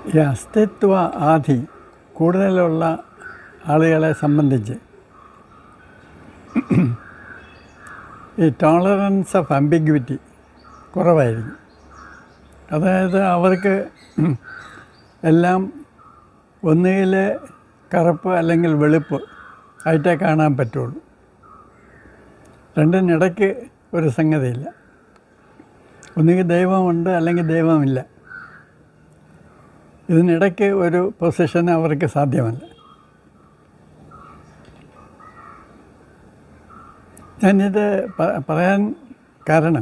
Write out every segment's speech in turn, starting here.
ഈ അസ്തിത്വ ആധി കൂടുതലുള്ള ആളുകളെ സംബന്ധിച്ച് ഈ ടോളറൻസ് ഓഫ് അംബിഗ്വിറ്റി കുറവായിരിക്കും അതായത് അവർക്ക് എല്ലാം ഒന്നുകിൽ കറുപ്പ് അല്ലെങ്കിൽ വെളുപ്പ് ആയിട്ടേ കാണാൻ പറ്റുള്ളൂ രണ്ടിനിടയ്ക്ക് ഒരു സംഗതിയില്ല ഒന്നുകിൽ ദൈവമുണ്ട് അല്ലെങ്കിൽ ദൈവമില്ല ഇതിനിടയ്ക്ക് ഒരു പൊസിഷൻ അവർക്ക് സാധ്യമല്ല ഞാനിത് പ- പറയാൻ കാരണം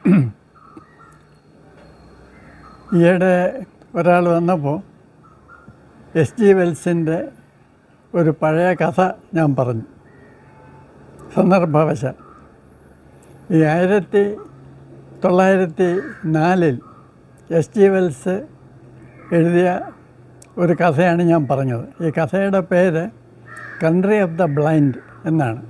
ഈയിടെ ഒരാൾ വന്നപ്പോൾ എസ് ജി വെൽസിൻ്റെ ഒരു പഴയ കഥ ഞാൻ പറഞ്ഞു സന്ദർഭവശാൽ ഈ ആയിരത്തി തൊള്ളായിരത്തി നാലിൽ എസ് ജി വെൽസ് എഴുതിയ ഒരു കഥയാണ് ഞാൻ പറഞ്ഞത് ഈ കഥയുടെ പേര് കൺട്രി ഓഫ് ദ ബ്ലൈൻഡ് എന്നാണ്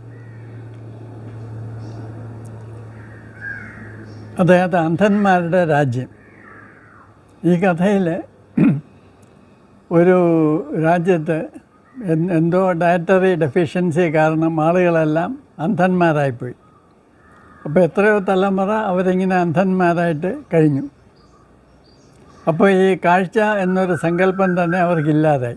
അതായത് അന്ധന്മാരുടെ രാജ്യം ഈ കഥയിൽ ഒരു രാജ്യത്ത് എൻ- എന്തോ ഡയറ്ററി ഡെഫിഷ്യൻസി കാരണം ആളുകളെല്ലാം അന്ധന്മാരായിപ്പോയി അപ്പോൾ എത്രയോ തലമുറ അവരിങ്ങനെ അന്ധന്മാരായിട്ട് കഴിഞ്ഞു അപ്പോൾ ഈ കാഴ്ച എന്നൊരു സങ്കല്പം തന്നെ അവർക്കില്ലാതായി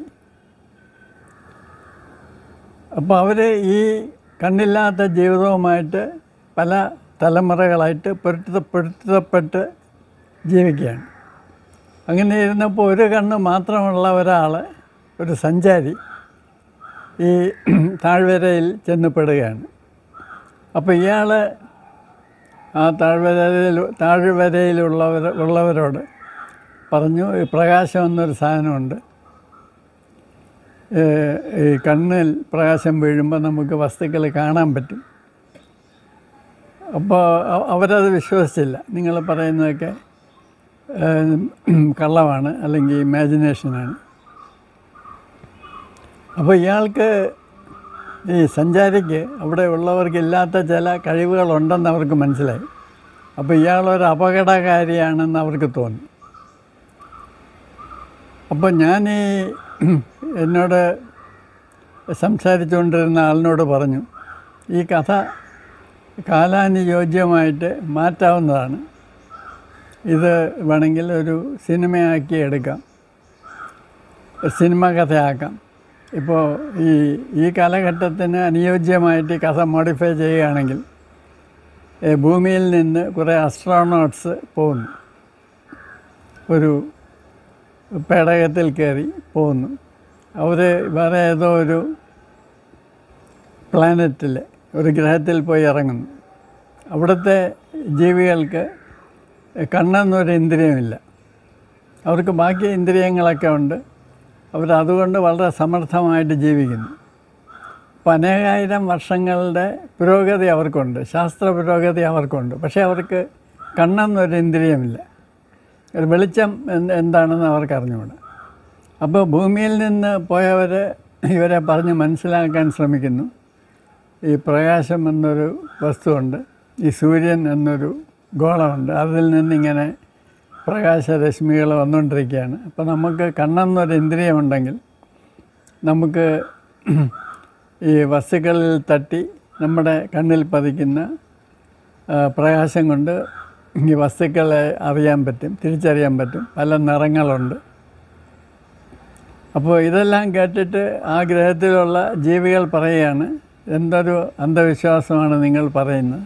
അപ്പോൾ അവർ ഈ കണ്ണില്ലാത്ത ജീവിതവുമായിട്ട് പല തലമുറകളായിട്ട് പൊരുത്ത പൊരുത്തപ്പെട്ട് ജീവിക്കുകയാണ് അങ്ങനെ ഇരുന്നപ്പോൾ ഒരു കണ്ണ് മാത്രമുള്ള ഒരാൾ ഒരു സഞ്ചാരി ഈ താഴ്വരയിൽ ചെന്നപ്പെടുകയാണ് അപ്പോൾ ഇയാൾ ആ താഴ്വരയിൽ താഴ്വരയിലുള്ളവർ ഉള്ളവരോട് പറഞ്ഞു ഈ പ്രകാശം എന്നൊരു സാധനമുണ്ട് ഏഹ് ഈ കണ്ണിൽ പ്രകാശം വീഴുമ്പോൾ നമുക്ക് വസ്തുക്കൾ കാണാൻ പറ്റും അപ്പോൾ അ- അവരത് വിശ്വസിച്ചില്ല നിങ്ങൾ പറയുന്നതൊക്കെ ഏഹ്, കള്ളമാണ് അല്ലെങ്കിൽ ഇമാജിനേഷനാണ് അപ്പോൾ ഇയാൾക്ക് ഈ സഞ്ചാരിക്ക് അവിടെ ഉള്ളവർക്ക് ഇല്ലാത്ത ചില കഴിവുകളുണ്ടെന്ന് അവർക്ക് മനസ്സിലായി അപ്പോൾ ഇയാളൊരു അപകടകാരിയാണെന്ന് അവർക്ക് തോന്നി അപ്പോൾ ഞാൻ ഈ എന്നോട് സംസാരിച്ചുകൊണ്ടിരുന്ന ആളിനോട് പറഞ്ഞു ഈ കഥ കാലാനുയോജ്യമായിട്ട് മാറ്റാവുന്നതാണ് ഇത് വേണമെങ്കിൽ ഒരു സിനിമയാക്കി എടുക്കാം സിനിമ കഥയാക്കാം ഇപ്പോൾ ഈ ഈ കാലഘട്ടത്തിന് അനുയോജ്യമായിട്ട് ഈ കഥ മോഡിഫൈ ചെയ്യുകയാണെങ്കിൽ ഏ, ഭൂമിയിൽ നിന്ന് കുറേ അസ്ട്രോണോട്ട്സ് പോകുന്നു ഒരു പേടകത്തിൽ കയറി പോകുന്നു അവർ വേറെ ഏതോ ഒരു പ്ലാനറ്റിൽ ഒരു ഗ്രഹത്തിൽ പോയി ഇറങ്ങുന്നു അവിടുത്തെ ജീവികൾക്ക് കണ്ണെന്നൊരു ഇന്ദ്രിയമില്ല അവർക്ക് ബാക്കി ഇന്ദ്രിയങ്ങളൊക്കെ ഉണ്ട് അവരതുകൊണ്ട് വളരെ സമർത്ഥമായിട്ട് ജീവിക്കുന്നു അപ്പം അനേകായിരം വർഷങ്ങളുടെ പുരോഗതി അവർക്കുണ്ട് ശാസ്ത്ര പുരോഗതി അവർക്കുണ്ട് പക്ഷേ അവർക്ക് കണ്ണെന്നൊരു ഇന്ദ്രിയമില്ല ഒരു വെളിച്ചം എന്ത് എന്താണെന്ന് അവർക്ക് അറിഞ്ഞുകൂടാ അപ്പോൾ ഭൂമിയിൽ നിന്ന് പോയവർ ഇവരെ പറഞ്ഞ് മനസ്സിലാക്കാൻ ശ്രമിക്കുന്നു ഈ പ്രകാശം എന്നൊരു വസ്തുവുണ്ട് ഈ സൂര്യൻ എന്നൊരു ഗോളമുണ്ട് അതിൽ നിന്നിങ്ങനെ പ്രകാശരശ്മികൾ വന്നുകൊണ്ടിരിക്കുകയാണ് അപ്പോൾ നമുക്ക് കണ്ണെന്നൊരു ഇന്ദ്രിയമുണ്ടെങ്കിൽ നമുക്ക് ഈ വസ്തുക്കളിൽ തട്ടി നമ്മുടെ കണ്ണിൽ പതിക്കുന്ന ആ, പ്രകാശം കൊണ്ട് ഈ വസ്തുക്കളെ അറിയാൻ പറ്റും തിരിച്ചറിയാൻ പറ്റും പല നിറങ്ങളുണ്ട് അപ്പോൾ ഇതെല്ലാം കേട്ടിട്ട് ആ ഗ്രഹത്തിലുള്ള ജീവികൾ പറയുകയാണ് എന്തൊരു അന്ധവിശ്വാസമാണ് നിങ്ങൾ പറയുന്നത്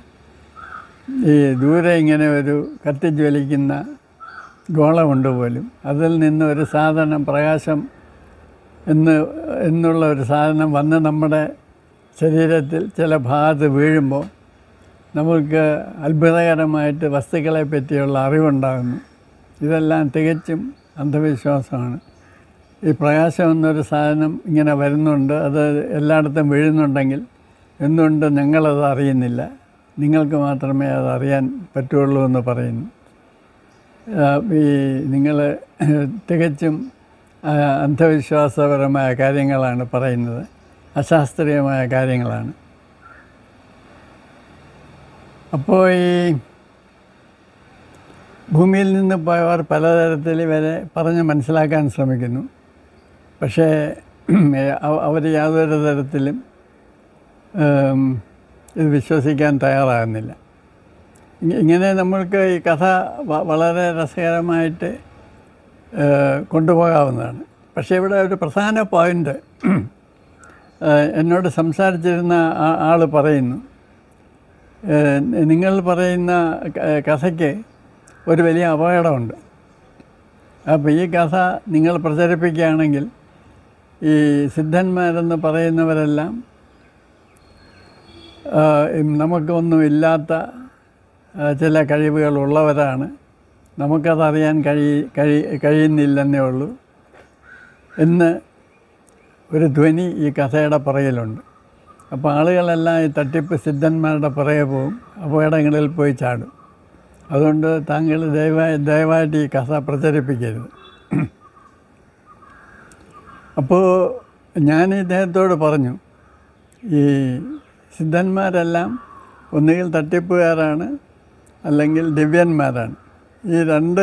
ഈ ദൂരെ ഇങ്ങനെ ഒരു കത്തിജ്വലിക്കുന്ന ഗോളമുണ്ട് പോലും അതിൽ നിന്ന് ഒരു സാധനം പ്രകാശം എന്ന് എന്നുള്ള ഒരു സാധനം വന്ന് നമ്മുടെ ശരീരത്തിൽ ചില ഭാഗത്ത് വീഴുമ്പോൾ നമുക്ക് അത്ഭുതകരമായിട്ട് വസ്തുക്കളെ പറ്റിയുള്ള അറിവുണ്ടാകുന്നു ഇതെല്ലാം തികച്ചും അന്ധവിശ്വാസമാണ് ഈ പ്രകാശം എന്നൊരു സാധനം ഇങ്ങനെ വരുന്നുണ്ട് അത് എല്ലായിടത്തും വീഴുന്നുണ്ടെങ്കിൽ എന്തുകൊണ്ട് ഞങ്ങളത് അറിയുന്നില്ല നിങ്ങൾക്ക് മാത്രമേ അത് അറിയാൻ പറ്റുള്ളൂ എന്ന് പറയുന്നു ആ, ഈ നിങ്ങൾ തികച്ചും ആ, അന്ധവിശ്വാസപരമായ കാര്യങ്ങളാണ് പറയുന്നത് അശാസ്ത്രീയമായ കാര്യങ്ങളാണ് അപ്പോൾ ഈ ഭൂമിയിൽ നിന്ന് പോയവർ പലതരത്തിൽ ഇവരെ പറഞ്ഞ് മനസ്സിലാക്കാൻ ശ്രമിക്കുന്നു പക്ഷേ അവർ യാതൊരു തരത്തിലും ഉം, ഇത് വിശ്വസിക്കാൻ തയ്യാറാകുന്നില്ല ഇങ്ങ- ഇങ്ങനെ നമ്മൾക്ക് ഈ കഥ വ- വളരെ രസകരമായിട്ട് ഏഹ്, കൊണ്ടുപോകാവുന്നതാണ് പക്ഷേ ഇവിടെ ഒരു പ്രധാന പോയിൻ്റ് എന്നോട് സംസാരിച്ചിരുന്ന ആൾ പറയുന്നു ഏഹ്, നിങ്ങൾ പറയുന്ന ക- കഥയ്ക്ക് ഒരു വലിയ അപകടമുണ്ട് അപ്പോൾ ഈ കഥ നിങ്ങൾ പ്രചരിപ്പിക്കുകയാണെങ്കിൽ ഈ സിദ്ധന്മാരെന്ന് പറയുന്നവരെല്ലാം ആ, ഉം, നമുക്കൊന്നും ഇല്ലാത്ത ആ, ചില കഴിവുകളുള്ളവരാണ് നമുക്കതറിയാൻ കഴി കഴി കഴിയുന്നില്ലെന്നേ ഉള്ളൂ എന്ന് ഒരു ധ്വനി ഈ കഥയുടെ പുറകിലുണ്ട് അപ്പോൾ ആളുകളെല്ലാം ഈ തട്ടിപ്പ് സിദ്ധന്മാരുടെ പുറകെ പോകും അപകടങ്ങളിൽ പോയി ചാടും അതുകൊണ്ട് താങ്കൾ ദയവായി ദയവായിട്ട് ഈ കഥ പ്രചരിപ്പിക്കരുത് അപ്പോൾ ഞാൻ ഇദ്ദേഹത്തോട് പറഞ്ഞു ഈ സിദ്ധന്മാരെല്ലാം ഒന്നുകിൽ തട്ടിപ്പുകാരാണ് അല്ലെങ്കിൽ ദിവ്യന്മാരാണ് ഈ രണ്ട്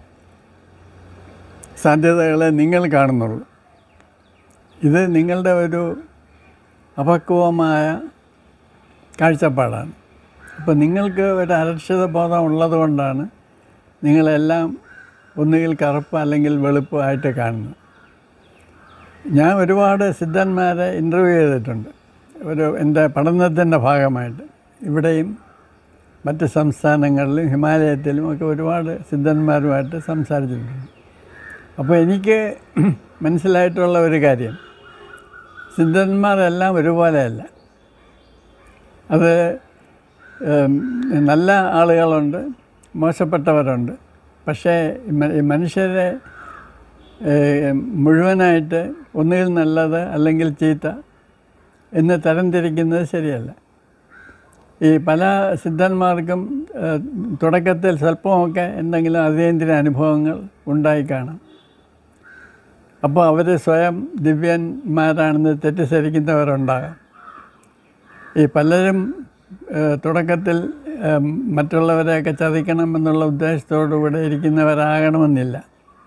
സാധ്യതകളെ നിങ്ങൾ കാണുന്നുള്ളൂ ഇത് നിങ്ങളുടെ ഒരു അപക്വമായ കാഴ്ചപ്പാടാണ് അപ്പോൾ നിങ്ങൾക്ക് ഒരു അരക്ഷിത ബോധം ഉള്ളതുകൊണ്ടാണ് നിങ്ങളെല്ലാം ഒന്നുകിൽ കറുപ്പ് അല്ലെങ്കിൽ വെളുപ്പ് ആയിട്ട് കാണുന്നത് ഞാൻ ഒരുപാട് സിദ്ധന്മാരെ ഇൻ്റർവ്യൂ ചെയ്തിട്ടുണ്ട് ഒരു എൻ്റെ പഠനത്തിൻ്റെ ഭാഗമായിട്ട് ഇവിടെയും മറ്റ് സംസ്ഥാനങ്ങളിലും ഹിമാലയത്തിലും ഒക്കെ ഒരുപാട് സിദ്ധന്മാരുമായിട്ട് സംസാരിച്ചിട്ടുണ്ട് അപ്പോൾ എനിക്ക് മനസ്സിലായിട്ടുള്ള ഒരു കാര്യം സിദ്ധന്മാരെല്ലാം ഒരുപോലെയല്ല അത് ഉം, നല്ല ആളുകളുണ്ട് മോശപ്പെട്ടവരുണ്ട് പക്ഷേ ഈ മ- ഈ മനുഷ്യരെ ഏഹ്, മുഴുവനായിട്ട് ഒന്നുകിൽ നല്ലത് അല്ലെങ്കിൽ ചീത്ത എന്ന് തരംതിരിക്കുന്നത് ശരിയല്ല ഈ പല സിദ്ധന്മാർക്കും ഏഹ്, തുടക്കത്തിൽ സ്വല്പമൊക്കെ എന്തെങ്കിലും അതീന്ദ്രിയ അനുഭവങ്ങൾ ഉണ്ടായി കാണാം അപ്പോൾ അവർ സ്വയം ദിവ്യന്മാരാണെന്ന് തെറ്റിദ്ധരിക്കുന്നവരുണ്ടാകാം ഈ പലരും ഏഹ്, തുടക്കത്തിൽ ഏഹ്, മറ്റുള്ളവരെയൊക്കെ ചതിക്കണം ഉദ്ദേശത്തോടു കൂടെ ഇരിക്കുന്നവരാകണമെന്നില്ല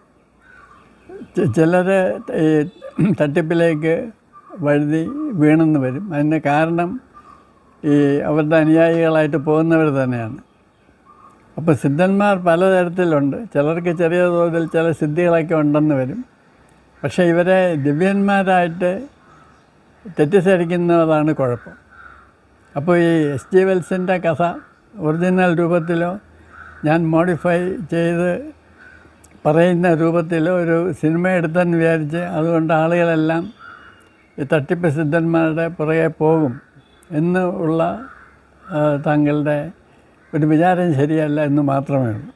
ചിലർ ഈ തട്ടിപ്പിലേക്ക് വഴുതി വീണെന്ന് വരും അതിന് കാരണം ഈ അവരുടെ അനുയായികളായിട്ട് പോകുന്നവർ തന്നെയാണ് അപ്പോൾ സിദ്ധന്മാർ പലതരത്തിലുണ്ട് ചിലർക്ക് ചെറിയ തോതിൽ ചില സിദ്ധികളൊക്കെ ഉണ്ടെന്ന് വരും പക്ഷേ ഇവരെ ദിവ്യന്മാരായിട്ട് തെറ്റിദ്ധരിക്കുന്നതാണ് കുഴപ്പം അപ്പോൾ ഈ എസ് ജി വെൽസിൻ്റെ കഥ ഒറിജിനൽ രൂപത്തിലോ ഞാൻ മോഡിഫൈ ചെയ്ത് പറയുന്ന രൂപത്തിലോ ഒരു സിനിമ എടുത്തെന്ന് വിചാരിച്ച് അതുകൊണ്ട് ആളുകളെല്ലാം ഈ തട്ടിപ്പ് സിദ്ധന്മാരുടെ പുറകെ പോകും എന്ന് ഉള്ള ആ, താങ്കളുടെ ഒരു വിചാരം ശരിയല്ല എന്ന് മാത്രമേ ഉള്ളൂ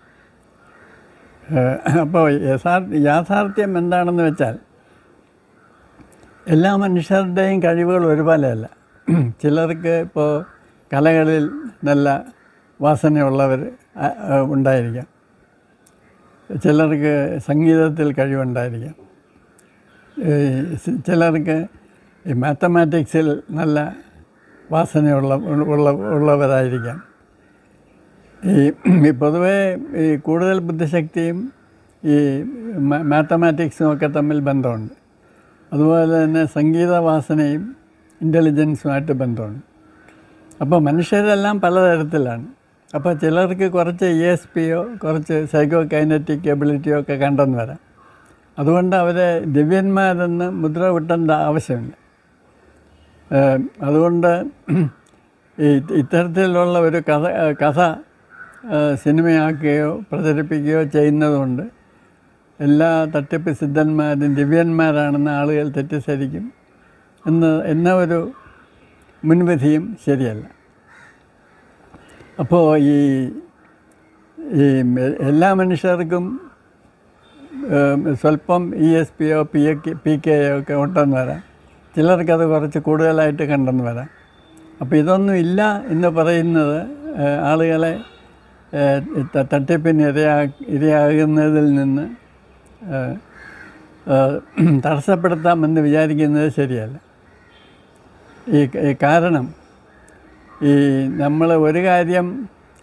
ഏഹ് അപ്പോൾ യഥാർത്ഥ യാഥാർത്ഥ്യം എന്താണെന്ന് വെച്ചാൽ എല്ലാ മനുഷ്യരുടെയും കഴിവുകൾ ഒരുപോലെയല്ല ചിലർക്ക് ഇപ്പോൾ കലകളിൽ നല്ല വാസനയുള്ളവർ ആ- ആ, ഉണ്ടായിരിക്കാം ചിലർക്ക് സംഗീതത്തിൽ കഴിവുണ്ടായിരിക്കാം ഈ സി- ചിലർക്ക് ഈ മാത്തമാറ്റിക്സിൽ നല്ല വാസനയുള്ള ഉള്ള ഉള്ളവരായിരിക്കാം ഈ ഈ പൊതുവേ ഈ കൂടുതൽ ബുദ്ധിശക്തിയും ഈ മാ- മാത്തമാറ്റിക്സും ഒക്കെ തമ്മിൽ ബന്ധമുണ്ട് അതുപോലെ തന്നെ സംഗീത വാസനയും ഇൻ്റലിജൻസുമായിട്ട് ബന്ധമുണ്ട് അപ്പോൾ മനുഷ്യരെല്ലാം പലതരത്തിലാണ് അപ്പോൾ ചിലർക്ക് കുറച്ച് ഇ എസ് പിയോ കുറച്ച് സൈക്കോ കൈനറ്റിക് എബിലിറ്റിയോ ഒക്കെ കണ്ടെന്ന് വരാം അതുകൊണ്ട് അവരെ ദിവ്യന്മാരെന്ന് മുദ്ര വിട്ടേണ്ട ആവശ്യമില്ല ഏഹ് അതുകൊണ്ട് ഈ ഇത്തരത്തിലുള്ള ഒരു കഥ കഥ ഏഹ് സിനിമയാക്കുകയോ പ്രചരിപ്പിക്കുകയോ ചെയ്യുന്നതുകൊണ്ട് എല്ലാ തട്ടിപ്പ് സിദ്ധന്മാരും ദിവ്യന്മാരാണെന്ന് ആളുകൾ തെറ്റിദ്ധരിക്കും എന്ന് എന്ന ഒരു മുൻവിധിയും ശരിയല്ല അപ്പോൾ ഈ ഈ എല്ലാ മനുഷ്യർക്കും ഏം, സ്വല്പം ഇ എസ് പിയോ പി എ പി കെയോ ഒക്കെ ഉണ്ടെന്ന് വരാം ചിലർക്കത് കുറച്ച് കൂടുതലായിട്ട് കണ്ടെന്ന് വരാം അപ്പോൾ ഇതൊന്നും ഇല്ല എന്ന് പറയുന്നത് ഏഹ്, ആളുകളെ ഏഹ്, ത- തട്ടിപ്പിന് ഇരയാ ഇരയാകുന്നതിൽ നിന്ന് ഏഹ്, ഏഹ്, തടസ്സപ്പെടുത്താമെന്ന് വിചാരിക്കുന്നത് ശരിയല്ല ഈ ഈ കാരണം ഈ നമ്മൾ ഒരു കാര്യം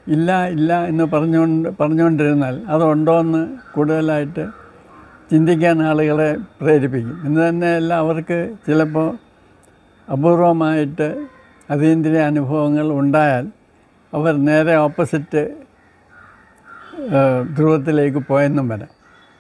ഇല്ല ഇല്ല എന്ന് പറഞ്ഞുകൊണ്ട് പറഞ്ഞുകൊണ്ടിരുന്നാൽ അതുണ്ടോ എന്ന് കൂടുതലായിട്ട് ചിന്തിക്കാൻ ആളുകളെ പ്രേരിപ്പിക്കും എന്ന് തന്നെയല്ല അവർക്ക് ചിലപ്പോൾ അപൂർവമായിട്ട് അതീന്ദ്രിയ അനുഭവങ്ങൾ ഉണ്ടായാൽ അവർ നേരെ ഓപ്പോസിറ്റ് ധ്രുവത്തിലേക്ക് പോയെന്നും വരാം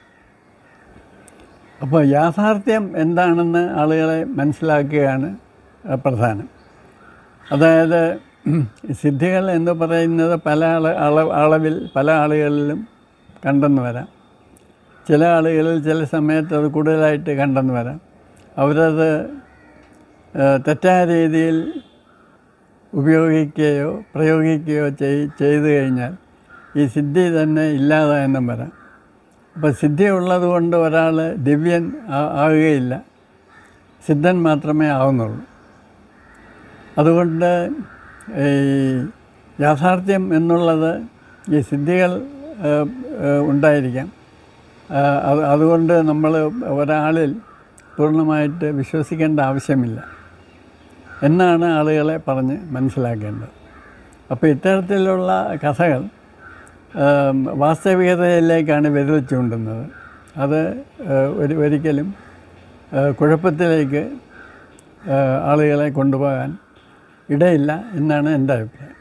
അപ്പോൾ യാഥാർത്ഥ്യം എന്താണെന്ന് ആളുകളെ മനസ്സിലാക്കുകയാണ് അഹ് പ്രധാനം അതായത് സിദ്ധികൾ എന്ന് പറയുന്നത് പല ആള അള- അളവിൽ പല ആളുകളിലും കണ്ടെന്ന് വരാം ചില ആളുകളിൽ ചില സമയത്ത് അത് കൂടുതലായിട്ട് കണ്ടെന്ന് വരാം അവരത് ഏഹ്, തെറ്റായ രീതിയിൽ ഉപയോഗിക്കുകയോ പ്രയോഗിക്കുകയോ ചെയ് ചെയ്തു കഴിഞ്ഞാൽ ഈ സിദ്ധി തന്നെ ഇല്ലാതായെന്നും വരാം അപ്പോൾ സിദ്ധി ഉള്ളത് കൊണ്ട് ഒരാൾ ദിവ്യൻ ആ- ആവുകയില്ല സിദ്ധൻ മാത്രമേ ആവുന്നുള്ളൂ അതുകൊണ്ട് ഈ യാഥാർത്ഥ്യം എന്നുള്ളത് ഈ സിദ്ധികൾ ഏഹ്, ഏഹ്, ഉണ്ടായിരിക്കാം ആ, അത് അതുകൊണ്ട് നമ്മൾ ഒരാളിൽ പൂർണ്ണമായിട്ട് വിശ്വസിക്കേണ്ട ആവശ്യമില്ല എന്നാണ് ആളുകളെ പറഞ്ഞ് മനസ്സിലാക്കേണ്ടത് അപ്പോൾ ഇത്തരത്തിലുള്ള കഥകൾ ഏം, വാസ്തവികതയിലേക്കാണ് വിരൽ ചൂണ്ടുന്നത് അത് ഏഹ്, ഒരു ഒരിക്കലും ഏഹ്, കുഴപ്പത്തിലേക്ക് ഏഹ്, ആളുകളെ കൊണ്ടുപോകാൻ ഇടയില്ല എന്നാണ് എൻ്റെ അഭിപ്രായം